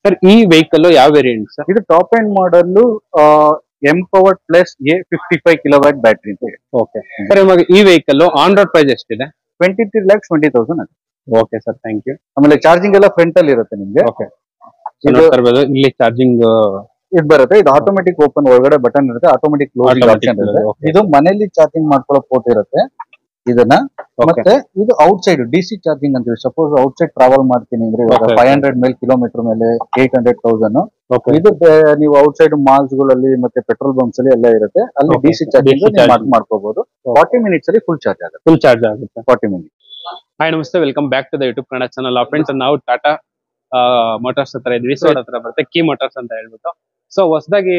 Sir ಈ vehicle ಯಾವ variant sir ಇದು top end model M power plus A fifty five kilowatt battery ಅಂತ okay sir ಇವಾಗ ಈ ವೆಹಿಕಲ್ ಆನ್ ರೋಡ್ ಪ್ರೈಸ್ ಎಷ್ಟಿದೆ twenty three lakhs twenty thousand ಅದು okay sir thank you ಆಮೇಲೆ charging ಎಲ್ಲ ಫ್ರಂಟ್ ಅಲ್ಲಿ ಇರುತ್ತೆ ನಿಮ್ಗೆ ಓಕೆ ಇದು- ನೋಡ್ತಾ ಇರ್ಬೋದು ಇಲ್ಲಿ ಚಾರ್ಜಿಂಗ್ ಇದು ಬರುತ್ತೆ ಇದು ಆಟೋಮೆಟಿಕ್ ಓಪನ್ ಒಳಗಡೆ ಬಟನ್ ಇರುತ್ತೆ ಆಟೋಮೆಟಿಕ್ ಕ್ಲೋಸ್ Automatic ಆಪ್ಷನ್ ಇರುತ್ತೆ close, okay. ಇದು ಮನೆಯಲ್ಲಿ ಚಾರ್ಜಿಂಗ್ ಮಾಡ್ಕೊಳ್ಳೋ ಪೋರ್ಟ್ ಇರುತ್ತೆ ಇದನ್ನ ಓಕೆ ಮತ್ತೆ ಇದು outside D C charging ಅಂತೀವಿ ಸಪೋಸ್ ಔಟ್ ಸೈಡ್ ಟ್ರಾವೆಲ್ ಮಾಡ್ತೀನಿ ಅಂದ್ರೆ ಇವಾಗ Okay, ಫೈವ್ ಹಂಡ್ರೆಡ್ ಮೇಲೆ ಕಿಲೋಮೀಟರ್ ಮೇಲೆ ಏಟ್ ಹಂಡ್ರೆಡ್ ತೌಸಂಡ್ ಓಕೆ ಇದು ಬೆ- ನೀವು ಔಟ್ ಸೈಡ್ ಮಾಲ್ಸ್ ಗಳಲ್ಲಿ ಮತ್ತೆ ಪೆಟ್ರೋಲ್ ಬಂಕ್ಸ್ ಅಲ್ಲಿ ಎಲ್ಲ ಇರುತ್ತೆ ಅಲ್ಲಿ Okay, D C charging DC charging. ಮಾಡ್ಕೋಬಹುದು ಫಾರ್ಟಿ ಮಿನಿಟ್ಸ್ ಅಲ್ಲಿ ಫುಲ್ ಚಾರ್ಜ್ ಆಗುತ್ತೆ ಫುಲ್ ಚಾರ್ಜ್ ಆಗುತ್ತೆ ಫಾರ್ಟಿ ಮಿನಿಟ್ಸ್ ಹಾಯ್ ನಮಸ್ತೆ welcome back to the YouTube Kannada channel friends ನಾವು ಟಾಟಾ ಮೋಟಾರ್ಸ್ ಹತ್ರ ಇದ್ವಿ ಸೊ ಹತ್ರ ಬರುತ್ತೆ ಕೀ ಮೋಟಾರ್ಸ್ ಅಂತ ಹೇಳ್ಬಿಟ್ಟು ಸೊ ಹೊಸದಾಗಿ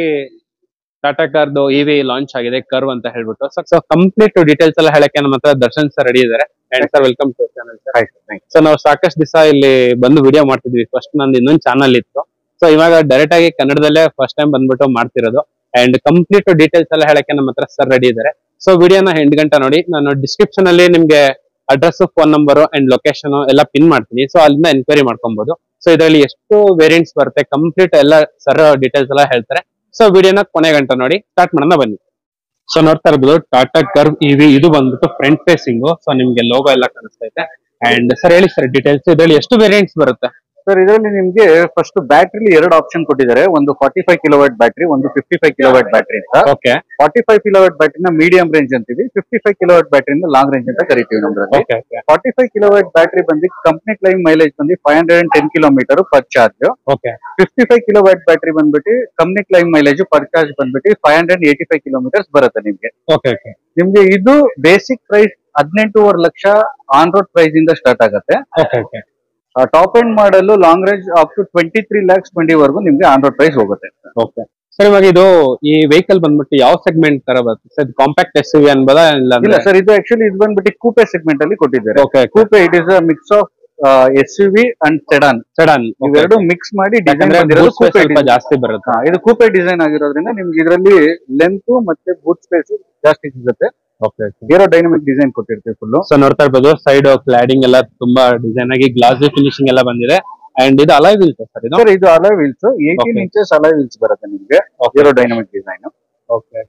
ಟಾಟಾ ಕಾರ್ದು ಇ ವಿ ಲಾಂಚ್ ಆಗಿದೆ ಕರ್ವ್ ಅಂತ ಹೇಳ್ಬಿಟ್ಟು ಸೊ ಸೊ ಕಂಪ್ಲೀಟ್ ಡೀಟೇಲ್ಸ್ ಎಲ್ಲ ಹೇಳಕ್ಕೆ ನಮ್ಮ ಹತ್ರ ದರ್ಶನ್ ಸರ್ ರೆಡಿ ಇದ್ದಾರೆ and sir welcome to channel sir so ನಾವು ಸಾಕಷ್ಟು ದಿವಸ ಇಲ್ಲಿ ಬಂದು ವಿಡಿಯೋ ಮಾಡ್ತಿದ್ವಿ ಫಸ್ಟ್ ನಂದು ಇನ್ನೊಂದು ಚಾನಲ್ ಇತ್ತು ಸೊ ಇವಾಗ ಡೈರೆಕ್ಟ್ ಆಗಿ ಕನ್ನಡದಲ್ಲೇ ಫಸ್ಟ್ ಟೈಮ್ ಬಂದ್ಬಿಟ್ಟು ಮಾಡ್ತಿರೋದು ಅಂಡ್ ಕಂಪ್ಲೀಟ್ ಡೀಟೇಲ್ಸ್ ಎಲ್ಲ ಹೇಳಕ್ಕೆ ನಮ್ಮ ಹತ್ರ ಸರ್ ರೆಡಿ ಇದ್ದಾರೆ ಸೊ ವಿಡಿಯೋನ ಎಂಟು ಗಂಟೆ ನೋಡಿ ನಾನು ಡಿಸ್ಕ್ರಿಪ್ಷನ್ ಅಲ್ಲಿ ನಿಮ್ಗೆ address phone number and location ಎಲ್ಲ ಪಿನ್ ಮಾಡ್ತೀನಿ ಸೊ ಅಲ್ಲಿಂದ ಎನ್ಕ್ವೈರಿ ಮಾಡ್ಕೊಬಹುದು ಸೊ ಇದರಲ್ಲಿ ಎಷ್ಟು ವೇರಿಯಂಟ್ಸ್ ಬರುತ್ತೆ ಕಂಪ್ಲೀಟ್ ಎಲ್ಲ ಸರ್ ಡೀಟೇಲ್ಸ್ ಎಲ್ಲ ಹೇಳ್ತಾರೆ ಸೊ ವಿಡಿಯೋನ ಕೊನೆ ಗಂಟೆ ನೋಡಿ ಸ್ಟಾರ್ಟ್ ಮಾಡೋಣ ಬನ್ನಿ ಸೊ ನೋಡ್ತಾ ಇರ್ಬೋದು ಟಾಟಾ ಕರ್ವ್ ಇವಿ ಇದು ಬಂದ್ಬಿಟ್ಟು ಫ್ರಂಟ್ ಫೇಸಿಂಗ್ ಸೊ ನಿಮ್ಗೆ ಲೋಗೋ ಎಲ್ಲ ಕಾಣಿಸ್ತೈತೆ ಅಂಡ್ ಸರ್ ಹೇಳಿ ಸರ್ ಡೀಟೇಲ್ಸ್ ಇದರಲ್ಲಿ ಎಷ್ಟು ವೇರಿಯಂಟ್ಸ್ ಬರುತ್ತೆ ಸರ್ ಇದರಲ್ಲಿ ನಿಮ್ಗೆ ಫಸ್ಟ್ ಬ್ಯಾಟ್ರಿ ಎರಡು ಆಪ್ಷನ್ ಕೊಟ್ಟಿದ್ದಾರೆ ಒಂದು ಫಾರ್ಟಿ ಫೈವ್ ಕಿಲೋವ್ಯಾಟ್ ಬ್ಯಾಟ್ರಿ ಒಂದು ಫಿಫ್ಟಿ ಫೈವ್ ಕಿಲೋವ್ಯಾಟ್ ಬ್ಯಾಟ್ರಿ ಅಂತ ಓಕೆ ಫಾರ್ಟಿ ಫೈವ್ ಕಿಲೋವ್ಯಾಟ್ ಬ್ಯಾಟ್ರಿನ ಮೀಡಿಯಂ ರೇಂಜ್ ಅಂತೀವಿ ಫಿಫ್ಟಿ ಫೈವ್ ಕಿಲೋವ್ಯಾಟ್ ಬ್ಯಾಟ್ರಿನ ಲಾಂಗ್ ರೇಂಜ್ ಅಂತ ಕರಿತೀವಿ ನಮ್ದ್ರಲ್ಲಿ okay forty five kilowatt battery ಬಂದು ಕಂಪ್ನಿ ಕ್ಲೈಮ್ ಮೈಲೇಜ್ ಬಂದು five hundred and ten kilometre per charge okay fifty five kilowatt battery ಬಂದ್ಬಿಟ್ಟು company claim mileage per charge ಬಂದ್ಬಿಟ್ಟು five hundred eighty five kilometres ಬರುತ್ತೆ ನಿಮ್ಗೆ okay okay ನಿಮ್ಗೆ ಇದು basic price ಹದಿನೆಂಟೂವರೆ ಲಕ್ಷ ಆನ್ ರೋಡ್ ಪ್ರೈಸ್ ಇಂದ ಸ್ಟಾರ್ಟ್ ಆಗುತ್ತೆ okay okay top end model long range up to twenty three lakhs twenty ವರ್ಗು ನಿಮ್ಗೆ ಆನ್ ರೋಡ್ ಪ್ರೈಸ್ ಹೋಗುತ್ತೆ ಓಕೆ ಸರ್ ಇವಾಗ ಇದು ಈ ವೆಹಿಕಲ್ ಬಂದ್ಬಿಟ್ಟು ಯಾವ ಸೆಗ್ಮೆಂಟ್ ತರ ಬರುತ್ತೆ ಸರ್ ಕಾಂಪ್ಯಾಕ್ಟ್ ಎಸ್ ವಿ ಅನ್ಬೋದಾ ಇಲ್ಲ ಇಲ್ಲ ಸರ್ ಇದು ಆಕ್ಚುಲಿ ಇದು ಬಂದ್ಬಿಟ್ಟು ಕೂಪೆ ಸೆಗ್ಮೆಂಟ್ ಅಲ್ಲಿ ಕೊಟ್ಟಿದ್ದಾರೆ okay coupe it is a mix of S U V and sedan sedan ಇವೆರಡು ಮಿಕ್ಸ್ ಮಾಡಿ ಡಿಸೈನ್ ಬಂದಿರೋದು ಕೂಪೆ ಸ್ವಲ್ಪ design. ಜಾಸ್ತಿ ಬರುತ್ತೆ ಹಾ, ಇದು ಕೂಪೆ ಡಿಸೈನ್ ಆಗಿರೋದ್ರಿಂದ ನಿಮ್ಗೆ ಇದರಲ್ಲಿ ಲೆಂತ್ ಮತ್ತೆ ಬೂಟ್ ಸ್ಪೇಸ್ ಜಾಸ್ತಿ ಸಿಗುತ್ತೆ ಓಕೆ ಏರೋ ಡೈನಮಿಕ್ ಡಿಸೈನ್ ಕೊಟ್ಟಿರ್ತೀವಿ ಫುಲ್ ಸೊ ನೋಡ್ತಾ ಇರ್ಬೋದು ಸೈಡ್ ಕ್ಲಾಡಿಂಗ್ ಎಲ್ಲ ತುಂಬಾ ಡಿಸೈನ್ ಆಗಿ ಗ್ಲಾಸಿ ಫಿನಿಶಿಂಗ್ ಎಲ್ಲ ಬಂದಿದೆ ಅಂಡ್ ಇದು ಅಲೈ ವೀಲ್ಸ್ ಸರ್ ಇದು ಸರ್ ಇದು alloy wheels eighteen Okay. Inches alloy wheels ಬರುತ್ತೆ ನಿಮ್ಗೆ aerodynamic design okay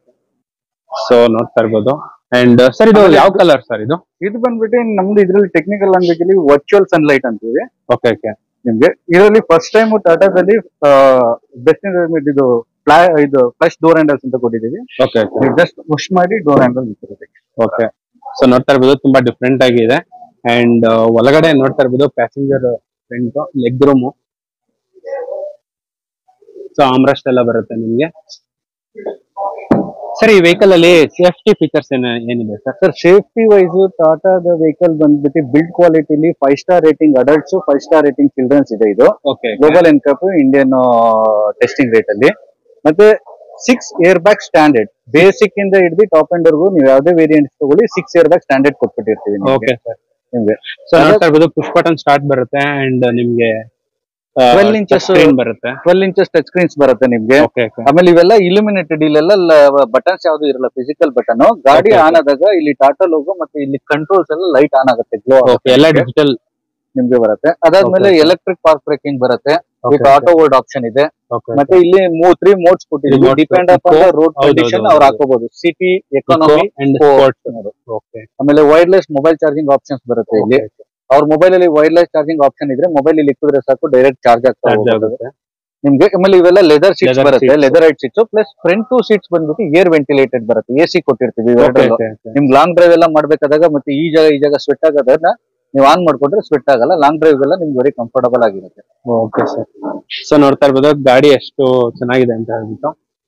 so ನೋಡ್ತಾ ಇರ್ಬೋದು ಅಂಡ್ ಸರ್ ಇದು ಆಮೇಲೆ ಯಾವ ಇದು- ಕಲರ್ ಸರ್ ಇದು ಇದು ಬಂದ್ಬಿಟ್ಟು ನಮ್ದು ಇದ್ರಲ್ಲಿ ಟೆಕ್ನಿಕಲ್ ಲ್ಯಾಂಗ್ವೇಜ್ ಅಲ್ಲಿ ವರ್ಚುವಲ್ ಸನ್ಲೈಟ್ ಅಂತೀವಿ ಓಕೆ ಓಕೆ ನಿಮ್ಗೆ ಇದರಲ್ಲಿ ಫಸ್ಟ್ ಟೈಮ್ ಟಾಟಾದಲ್ಲಿ ಬೆಸ್ಟ್ ಇದು ಫ್ಲಾ ಇದು ಫ್ಲಶ್ ಡೋರ್ ಹ್ಯಾಂಡಲ್ಸ್ ಅಂತ ಕೊಟ್ಟಿದ್ದೀವಿ ಓಕೆ ಓಕೆ ಜಸ್ಟ್ ಪುಷ್ ಮಾಡಿ ಡೋರ್ ಹ್ಯಾಂಡಲ್ ಇರುತ್ತೆ ಓಕೆ ಸೊ ನೋಡ್ತಾ ಇರ್ಬೋದು ತುಂಬಾ ಡಿಫ್ರೆಂಟ್ ಆಗಿದೆ ಅಂಡ್ ಒಳಗಡೆ ನೋಡ್ತಾ ಇರ್ಬೋದು passenger front leg room so armrest ಎಲ್ಲ ಬರುತ್ತೆ ನಿಮ್ಗೆ ಸರ್ ಈ ವೆಹಿಕಲ್ ಅಲ್ಲಿ ಸೇಫ್ಟಿ ಫೀಚರ್ಸ್ ಏನ ಏನಿದೆ ಸರ್ ಸರ್ ಸೇಫ್ಟಿ ವೈಸ್ ಟಾಟಾದ ವೆಹಿಕಲ್ ಬಂದ್ಬಿಟ್ಟು ಬಿಲ್ಡ್ ಕ್ವಾಲಿಟಿಲಿ five star rating adults five star rating childrens ಇದೆ ಇದು okay global NCAP Indian testing rate ಅಲ್ಲಿ ಮತ್ತೆ six air bag standard basic ಇಂದ ಹಿಡಿದು ಟಾಪ್ ಎಂಡ್ ವರ್ಗು ನೀವು ಯಾವುದೇ ವೇರಿಯಂಟ್ ತಗೊಳ್ಳಿ ಸಿಕ್ಸ್ ಏರ್ ಬ್ಯಾಗ್ ಸ್ಟ್ಯಾಂಡರ್ಡ್ ಕೊಟ್ಬಿಟ್ಟಿರ್ತೀವಿ ನಿಮ್ಗೆ. ಓಕೆ ಸರ್ ನಿಮ್ಗೆ ಸೊ ನೋಡ್ತಾ ಇರ್ಬೋದು ಪುಷ್ ಬಟನ್ ಸ್ಟಾರ್ಟ್ ಬರುತ್ತೆ ಅಂಡ್ ನಿಮ್ಗೆ 12 inches ಸ್ಕ್ರೀನ್ ಬರುತ್ತೆ ಟ್ವೆಲ್ ಇಂಚಸ್ ಟಚ್ ಸ್ಕ್ರೀನ್ಸ್ ಬರುತ್ತೆ ನಿಮ್ಗೆ ಓಕೆ ಓಕೆ ಆಮೇಲೆ ಇವೆಲ್ಲ ಇಲ್ಯುಮಿನೇಟೆಡ್ ಇಲ್ಲೆಲ್ಲ ಬಟನ್ಸ್ ಯಾವ್ದು ಇರಲ್ಲ ಫಿಸಿಕಲ್ ಬಟನ್ ಗಾಡಿ Okay, okay. ಆನ್ ಆದಾಗ ಇಲ್ಲಿ ಟಾಟಾ ಲೋಗೋ ಮತ್ತೆ ಇಲ್ಲಿ ಕಂಟ್ರೋಲ್ಸ್ ಎಲ್ಲ ಲೈಟ್ ಆನ್ ಆಗುತ್ತೆ ಗ್ಲೋ ಓಕೆ ಎಲ್ಲ ಡಿಜಿಟಲ್ ನಿಮ್ಗೆ ಬರುತ್ತೆ ಅದಾದ್ಮೇಲೆ Okay, okay. Electric park braking ಬರುತ್ತೆ ವಿತ್ ಆಟೋ ವರ್ಡ್ ಆಪ್ಷನ್ ಇದೆ ಓಕೆ ಮತ್ತೆ ಇಲ್ಲಿ ತ್ರೀ ಮೋಡ್ಸ್ ಕೊಟ್ಟಿದ್ದೀವಿ modes, depend up eco, road ಹೌದು, ಕಂಡೀಷನ್ ಹೌದು, ಅವ್ರು ಹೌದು. ಹಾಕೋಬಹುದು city economy and Sport. Sports okay ಆಮೇಲೆ ವೈರ್ಲೆಸ್ ಮೊಬೈಲ್ ಚಾರ್ಜಿಂಗ್ ಆಪ್ಷನ್ಸ್ ಬರುತ್ತೆ ಇಲ್ಲಿ ಅವ್ರ ಮೊಬೈಲ್ ಅಲ್ಲಿ ವೈರ್ಲೆಸ್ ಚಾರ್ಜಿಂಗ್ ಆಪ್ಷನ್ ಇದ್ರೆ ಮೊಬೈಲ್ ಇಲ್ಲಿ ಇಕ್ಕಿದ್ರೆ ಸಾಕು ಡೈರೆಕ್ಟ್ ಚಾರ್ಜ್ ಆಗ್ತಾ ಚಾರ್ಜ್ ಹೋಗುತ್ತೆ ಆಗುತ್ತೆ ನಿಮ್ಗೆ ಆಮೇಲೆ ಇವೆಲ್ಲ ಲೆದರ್ ಸೀಟ್ಸ್ Leather ಬರುತ್ತೆ seats. Leatherette seats plus front two seats ಬಂದ್ಬಿಟ್ಟು ಏರ್ ವೆಂಟಿಲೇಟೆಡ್ ಬರುತ್ತೆ ಎ ಸಿ ಕೊಟ್ಟಿರ್ತೀವಿ ಓಕೆ ಇವೆರಡರಲ್ಲೂ. ಓಕೆ ಓಕೆ ನಿಮ್ಗೆ ಲಾಂಗ್ ಡ್ರೈವ್ ಎಲ್ಲ ಮಾಡ್ಬೇಕಾದಾಗ ಮತ್ತೆ ಈ ಜಾಗ ಈ ಜಾಗ ಸ್ವೆಟ್ ಆಗೋದನ್ನ ನೀವು ಆನ್ ಮಾಡ್ಕೊಂಡ್ರೆ ಸ್ವೆಟ್ ಆಗಲ್ಲ ಲಾಂಗ್ ಡ್ರೈವ್ ಎಲ್ಲ ನಿಮ್ಗೆ ವೆರಿ ಕಂಫರ್ಟಬಲ್ ಆಗಿರುತ್ತೆ ಓಕೆ ಸರ್ ಸೊ ನೋಡ್ತಾ ಇರ್ಬೋದು ಗಾಡಿ ಎಷ್ಟು ಚೆನ್ನಾಗಿದೆ ಅಂತ ಹೇಳ್ಬಿಟ್ಟು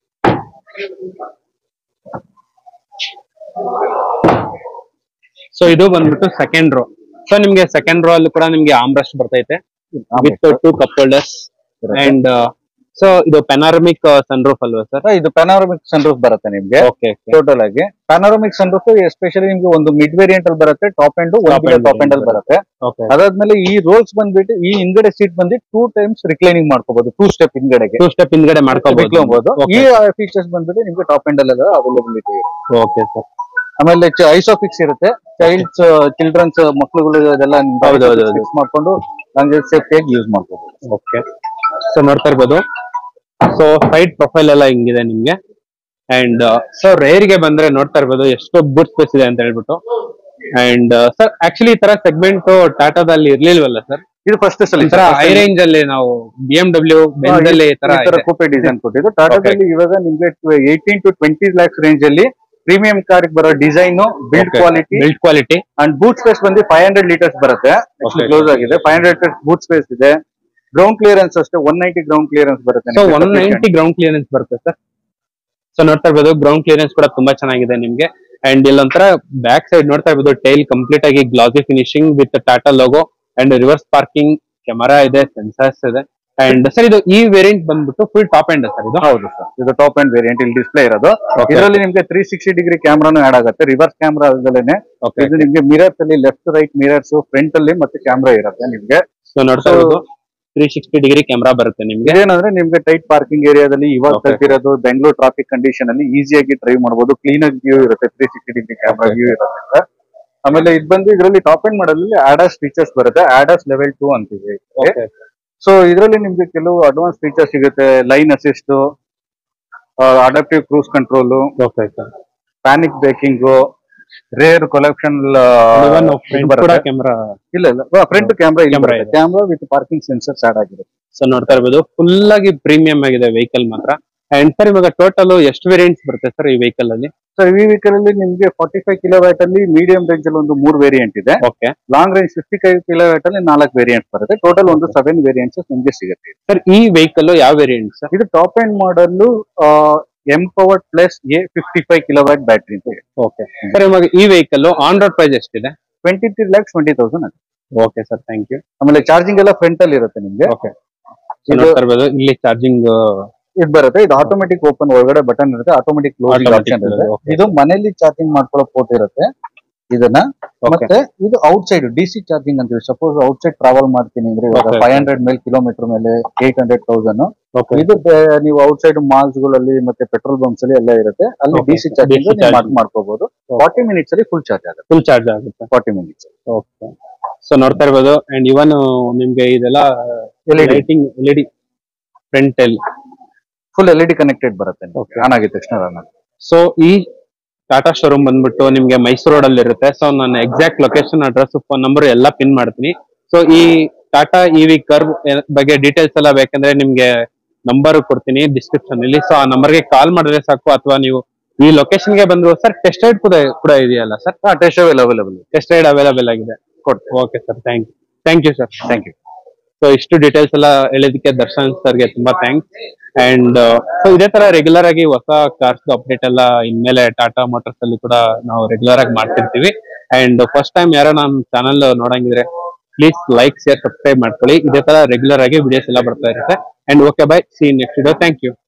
ಸೊ ಇದು ಬಂದ್ಬಿಟ್ಟು ಸೆಕೆಂಡ್ ರೋ ಸೊ ನಿಮ್ಗೆ ಸೆಕೆಂಡ್ ರೋ ಅಲ್ಲಿ ಕೂಡ ನಿಮ್ಗೆ ಆಮ್ರೆಸ್ಟ್ ಬರ್ತೈತೆ with two cup holders and so ಇದು ಪೆನಾರಮಿಕ್ ಸನ್ ರೂಫ್ ಅಲ್ವಾ ಸರ್ ಇದು ಪ್ಯಾನೋರಮಿಕ್ ಸನ್ರೂಫ್ ಬರುತ್ತೆ ನಿಮ್ಗೆ ಓಕೆ ಟೋಟಲ್ ಆಗಿ ಪ್ಯಾನೋರಮಿಕ್ ಸನ್ರೂಫ್ ಎಸ್ಪೆಷಲಿ ನಿಮ್ಗೆ ಒಂದು ಮಿಡ್ ವೇರಿಯಂಟ್ ಅಲ್ಲಿ ಬರುತ್ತೆ top end Top end top end ಅಲ್ಲಿ ಬರುತ್ತೆ ಓಕೆ ಅದಾದ್ಮೇಲೆ ಈ ರೋಲ್ಸ್ ಬಂದ್ಬಿಟ್ಟು ಈ ಹಿಂಗಡೆ ಸೀಟ್ ಬಂದು ಟೂ ಟೈಮ್ಸ್ ರಿಕ್ಲೈನಿಂಗ್ ಮಾಡ್ಕೋಬಹುದು ಟೂ ಸ್ಟೆಪ್ ಹಿಂಗಡೆಗೆ ಟೂ ಸ್ಟೆಪ್ ಹಿಂದ್ಗಡೆ ಮಾಡ್ಕೋಬಹುದು ರಿಕ್ಲೋಬಹುದು ಈ ಫೀಚರ್ಸ್ ಬಂದ್ಬಿಟ್ಟು ನಿಮ್ಗೆ ಟಾಪ್ ಎಂಡ್ ಅಲ್ಲೆಲ್ಲ ಅವೈಲಬಿಲಿಟಿ ಓಕೆ ಸರ್ ಆಮೇಲೆ ಐಸೋಫಿಕ್ಸ್ ಇರುತ್ತೆ ಚೈಲ್ಡ್ಸ್ ಚಿಲ್ಡ್ರನ್ಸ್ ಮಕ್ಳುಗಳು ಅದೆಲ್ಲ ಹೌದು, ಹೌದು, ಹೌದು. ಫಿಕ್ಸ್ ಮಾಡ್ಕೊಂಡು ಹಂಗೆ ಸೇಫ್ಟಿಯಾಗಿ ಯೂಸ್ ಮಾಡ್ಕೋಬಹುದು ಓಕೆ ಸೊ ನೋಡ್ತಾ ಇರ್ಬೋದು ಸೊ ಸೈಡ್ ಪ್ರೊಫೈಲ್ ಎಲ್ಲ ಹಿಂಗಿದೆ ನಿಮ್ಗೆ ಅಂಡ್ ಸೊ ರೇರ್ ಗೆ ಬಂದ್ರೆ ನೋಡ್ತಾ ಇರ್ಬೋದು ಎಷ್ಟು ಬೂಟ್ ಸ್ಪೇಸ್ ಇದೆ ಅಂತ ಹೇಳ್ಬಿಟ್ಟು ಅಂಡ್ ಸರ್ ಆಕ್ಚುಲಿ ಈ ತರ ಸೆಗ್ಮೆಂಟ್ ಟಾಟಾದಲ್ಲಿ ಇರ್ಲಿಲ್ವಲ್ಲ ಸರ್ ಇದು ಫಸ್ಟ್ ಸಲ ಈ ತರ ಹೈ ರೇಂಜ್ ಅಲ್ಲಿ ನಾವು ಬಿ ಎಂ ಡಬ್ಲ್ಯೂ ಬೆಂಜ್ ಅಲ್ಲಿ ಈ ತರ ಇದೆ. ಕೂಪೆ ಡಿಸೈನ್ ಕೊಟ್ಟಿದ್ದು ಟಾಟಾದಲ್ಲಿ ಇವಾಗ ನಿಮ್ಗೆ eighteen to twenty lakhs range ಅಲ್ಲಿ ಪ್ರೀಮಿಯಂ ಕಾರ್ ಬರೋ design build quality build quality and boot space ಬಂದು ಫೈವ್ ಹಂಡ್ರೆಡ್ ಲೀಟರ್ಸ್ ಬರುತ್ತೆ Okay. ಕ್ಲೋಸ್ ಆಗಿದೆ five hundred litres boot space ಇದೆ ಗ್ರೌಂಡ್ ಕ್ಲಿಯರೆನ್ಸ್ ಅಷ್ಟೇ ಒನ್ ನೈಂಟಿ ಗ್ರೌಂಡ್ ಕ್ಲಿಯರೆನ್ಸ್ ಬರುತ್ತೆ ಸೊ ನಿಮ್ಗೆ one sufficient. Ninety ground clearance ಬರುತ್ತೆ sir so ನೋಡ್ತಾ ಇರ್ಬೋದು ಗ್ರೌಂಡ್ ಕ್ಲಿಯರೆನ್ಸ್ ಕೂಡ ತುಂಬಾ ಚೆನ್ನಾಗಿದೆ ನಿಮ್ಗೆ ಅಂಡ್ ಇಲ್ಲೊಂಥರ ಬ್ಯಾಕ್ ಸೈಡ್ ನೋಡ್ತಾ ಇರ್ಬೋದು ಟೈಲ್ ಕಂಪ್ಲೀಟ್ ಆಗಿ glossy finishing with Tata logo and reverse parking camera ಇದೆ ಸೆನ್ಸರ್ಸ್ ಇದೆ ಅಂಡ್ ಸರ್ ಇದು ಈ ವೇರಿಯಂಟ್ ಬಂದ್ಬಿಟ್ಟು ಫುಲ್ ಟಾಪ್ ಎಂಡ್ ಸರ್ ಇದು ಹೌದು ಸರ್ ಇದು ಟಾಪ್ ಅಂಡ್ ವೇರಿಯಂಟ್ ಇಲ್ಲಿ ಡಿಸ್ಪ್ಲೇ ಇರೋದು Okay. ಇದರಲ್ಲಿ ನಿಮ್ಗೆ ತ್ರೀ ಸಿಕ್ಸ್ಟಿ ಡಿಗ್ರಿ ಕ್ಯಾಮ್ರಾನು ಆಡ್ ಆಗುತ್ತೆ ರಿವರ್ಸ್ ಕ್ಯಾಮ್ರಾ ಅಲ್ಲದೇನೆ ಓಕೆ ಇದು ನಿಮ್ಗೆ ಮಿರರ್ಸ್ ಅಲ್ಲಿ ಲೆಫ್ಟ್ ರೈಟ್ ಮಿರರ್ಸ್ ಫ್ರಂಟ್ ಅಲ್ಲಿ ಮತ್ತೆ ಕ್ಯಾಮ್ರಾ ಇರುತ್ತೆ ನಿಮ್ಗೆ ಸೊ ನೋಡ್ತಾ So- ಇರ್ಬೋದು ತ್ರೀ ಸಿಕ್ಸ್ಟಿ ಡಿಗ್ರಿ ಕ್ಯಾಮ್ರಾ ಬರುತ್ತೆ ನಿಮ್ಗೆ ಇದೇನಂದ್ರೆ ನಿಮ್ಗೆ ಟೈಟ್ ಪಾರ್ಕಿಂಗ್ ಏರಿಯಾದಲ್ಲಿ ಇವಾಗ Okay. ತೆಗ್ದಿರೋದು ಬೆಂಗಳೂರು ಟ್ರಾಫಿಕ್ ಕಂಡೀಷನ್ ಅಲ್ಲಿ ಈಸಿಯಾಗಿ ಡ್ರೈವ್ ಮಾಡಬಹುದು ಕ್ಲೀನ್ ಆಗಿ ವ್ಯೂ ಇರುತ್ತೆ three sixty degree camera Okay. View ಇರುತ್ತೆ ಆಮೇಲೆ ಇದು ಬಂದು ಇದರಲ್ಲಿ ಟಾಪ್ ಎಂಡ್ ಮಾಡಲ್ಲಿ ಆಡಾಸ್ ಫೀಚರ್ಸ್ ಬರುತ್ತೆ ಆಡಾಸ್ ಲೆವೆಲ್ ಟೂ ಅಂತಿದೆ ಸೊ ಇದರಲ್ಲಿ ನಿಮ್ಗೆ ಕೆಲವು ಅಡ್ವಾನ್ಸ್ ಫೀಚರ್ಸ್ ಸಿಗುತ್ತೆ lane assist adaptive cruise control okay sir panic braking rear collection ಕೂಡ ಕ್ಯಾಮ್ರಾ ಇಲ್ಲ ಇಲ್ಲ ಫ್ರಂಟ್ ಕ್ಯಾಮ್ರಾ Camera ಕ್ಯಾಮ್ರಾ ಇದೆ. Camera with parking sensors add ಆಗಿರುತ್ತೆ ಸೊ ನೋಡ್ತಾ ಇರ್ಬೋದು ಫುಲ್ ಆಗಿ ಪ್ರೀಮಿಯಂ ಆಗಿದೆ ವೆಹಿಕಲ್ ಮಾತ್ರ ಅಂಡ್ ಸರ್ ಇವಾಗ ಟೋಟಲ್ ಎಷ್ಟು ವೇರಿಯಂಟ್ಸ್ ಬರುತ್ತೆ ಸರ್ ಈ ವೆಹಿಕಲ್ ಅಲ್ಲಿ ಸೊ ಈ ವೆಹಿಕಲ್ ಅಲ್ಲಿ ನಿಮ್ಗೆ ಫಾರ್ಟಿ ಫೈವ್ ಕಿಲೋ ವ್ಯಾಟ್ ಅಲ್ಲಿ ಮೀಡಿಯಂ ರೇಂಜ್ ಅಲ್ಲಿ ಒಂದು ಮೂರು ವೇರಿಯಂಟ್ ಇದೆ okay long range fifty five kilowatt ಅಲ್ಲಿ ನಾಲ್ಕು ವೇರಿಯಂಟ್ ಬರುತ್ತೆ ಟೋಟಲ್ ಒಂದು ಸೆವೆನ್ ವೇರಿಯಂಟ್ಸ್ ನಿಮ್ಗೆ ಸಿಗುತ್ತೆ ಸರ್ ಈ ವೆಹಿಕಲ್ ಯಾವ ವೇರಿಯಂಟ್ ಸರ್ ಇದು top end model M power plus A fifty five kilowatt battery ಅಂತ ಓಕೆ ಸರ್ ಇವಾಗ ಈ ವೆಹಿಕಲ್ ಆನ್ ರೋಡ್ ಪ್ರೈಸ್ ಎಷ್ಟಿದೆ twenty three lakhs twenty thousand ಅದು ಓಕೆ ಸರ್ ಥ್ಯಾಂಕ್ ಯು ಆಮೇಲೆ ಚಾರ್ಜಿಂಗ್ ಎಲ್ಲ ಫ್ರಂಟ್ ಅಲ್ಲಿ ಇರುತ್ತೆ ನಿಮ್ಗೆ ಓಕೆ ಇದು- ನೋಡ್ತಾ ಇರ್ಬೋದು ಇಲ್ಲಿ ಚಾರ್ಜಿಂಗ್ ಇದು ಬರುತ್ತೆ ಇದು ಆಟೋಮೆಟಿಕ್ ಓಪನ್ ಒಳಗಡೆ ಬಟನ್ ಇರುತ್ತೆ ಆಟೋಮೆಟಿಕ್ ಕ್ಲೋಸಿಂಗ್ Automatic ಆಪ್ಷನ್ ಇರುತ್ತೆ okay. ಇದು ಮನೆಯಲ್ಲಿ ಚಾರ್ಜಿಂಗ್ ಮಾಡ್ಕೊಳ್ಳೋ ಪೋರ್ಟ್ ಇರುತ್ತೆ ಇದನ್ನ ಓಕೆ ಮತ್ತೆ ಇದು outside D C charging ಅಂತೀವಿ ಸಪೋಸ್ ಔಟ್ ಸೈಡ್ ಟ್ರಾವೆಲ್ ಮಾಡ್ತೀನಿ ಅಂದ್ರೆ ಇವಾಗ Okay, ಫೈವ್ okay. ಹಂಡ್ರೆಡ್ ಮೇಲೆ ಕಿಲೋಮೀಟರ್ ಮೇಲೆ ಏಟ್ ಹಂಡ್ರೆಡ್ ತೌಸಂಡ್ ಓಕೆ ಇದು ಬೆ- ನೀವು ಔಟ್ ಸೈಡ್ ಮಾಲ್ಸ್ ಗಳಲ್ಲಿ ಮತ್ತೆ ಪೆಟ್ರೋಲ್ ಬಂಕ್ಸ್ ಅಲ್ಲಿ ಎಲ್ಲ ಇರುತ್ತೆ ಅಲ್ಲಿ Okay. D C charging DC charging. ಮಾಡ್ಕೋಬಹುದು ಫಾರ್ಟಿ ಮಿನಿಟ್ಸ್ ಅಲ್ಲಿ ಫುಲ್ ಚಾರ್ಜ್ ಆಗುತ್ತೆ ಫುಲ್ ಚಾರ್ಜ್ ಆಗುತ್ತೆ ಫಾರ್ಟಿ ಮಿನಿಟ್ಸ್ ಓಕೆ ಸೊ ನೋಡ್ತಾ ಇರ್ಬೋದು ಅಂಡ್ ಇವನ್ ನಿಮ್ಗೆ ಇದೆಲ್ಲ LED. Lighting L E D front L full L E D connected ಬರುತ್ತೆ Okay. ಆನ್ ಆಗಿದ ತಕ್ಷಣ run ಆಗುತ್ತೆ. ಸೊ ಈ ಟಾಟಾ ಶೋರೂಮ್ ಬಂದ್ಬಿಟ್ಟು ನಿಮ್ಗೆ ಮೈಸೂರು ರೋಡ್ ಅಲ್ಲಿ ಇರುತ್ತೆ ಸೊ ನಾನು exact location address phone number ಎಲ್ಲ ಪಿನ್ ಮಾಡ್ತೀನಿ ಸೊ ಈ ಟಾಟಾ ಇವಿ ಕರ್ವ್ ಬಗ್ಗೆ ಡೀಟೇಲ್ಸ್ ಎಲ್ಲ ಬೇಕಂದ್ರೆ ನಿಮ್ಗೆ ನಂಬರ್ ಕೊಡ್ತೀನಿ ಡಿಸ್ಕ್ರಿಪ್ಷನ್ ಅಲ್ಲಿ ಸೊ ಆ ನಂಬರ್ಗೆ ಕಾಲ್ ಮಾಡಿದ್ರೆ ಸಾಕು ಅಥವಾ ನೀವು ಈ ಲೊಕೇಶನ್ ಗೆ ಬಂದ್ರು ಸರ್ ಟೆಸ್ಟ್ ರೈಡ್ ಕೂಡ ಕೂಡ ಇದೆಯಲ್ಲ ಸರ್ ಹಾ test available test ride available ಆಗಿದೆ ಕೊಡ್ತೀನಿ okay sir thank you thank you sir thank you so ಇಷ್ಟು ಡೀಟೇಲ್ಸ್ ಎಲ್ಲ ಹೇಳಿದಕ್ಕೆ ದರ್ಶನ್ ಸರ್ಗೆ ತುಂಬಾ ಥ್ಯಾಂಕ್ಸ್ ಅಂಡ್ ಸೊ ಇದೇ ತರ ರೆಗ್ಯುಲರ್ ಆಗಿ ಹೊಸ ಕಾರ್ಸ್ ಅಪ್ಡೇಟ್ ಎಲ್ಲ ಇನ್ಮೇಲೆ ಟಾಟಾ ಮೋಟರ್ಸ್ ಅಲ್ಲಿ ಕೂಡ ನಾವು ರೆಗ್ಯುಲರ್ ಆಗಿ ಮಾಡ್ತಿರ್ತೀವಿ ಅಂಡ್ ಫಸ್ಟ್ ಟೈಮ್ ಯಾರೋ ನಮ್ಮ ಚಾನಲ್ ನೋಡಂಗಿದ್ರೆ ಪ್ಲೀಸ್ ಲೈಕ್ ಶೇರ್ ಸಬ್ಸ್ಕ್ರೈಬ್ ಮಾಡ್ಕೊಳ್ಳಿ ಇದೇ ತರ ರೆಗ್ಯುಲರ್ ಆಗಿ ವಿಡಿಯೋಸ್ ಎಲ್ಲ ಬರ್ತಾ ಇರುತ್ತೆ and okay bye see next video thank you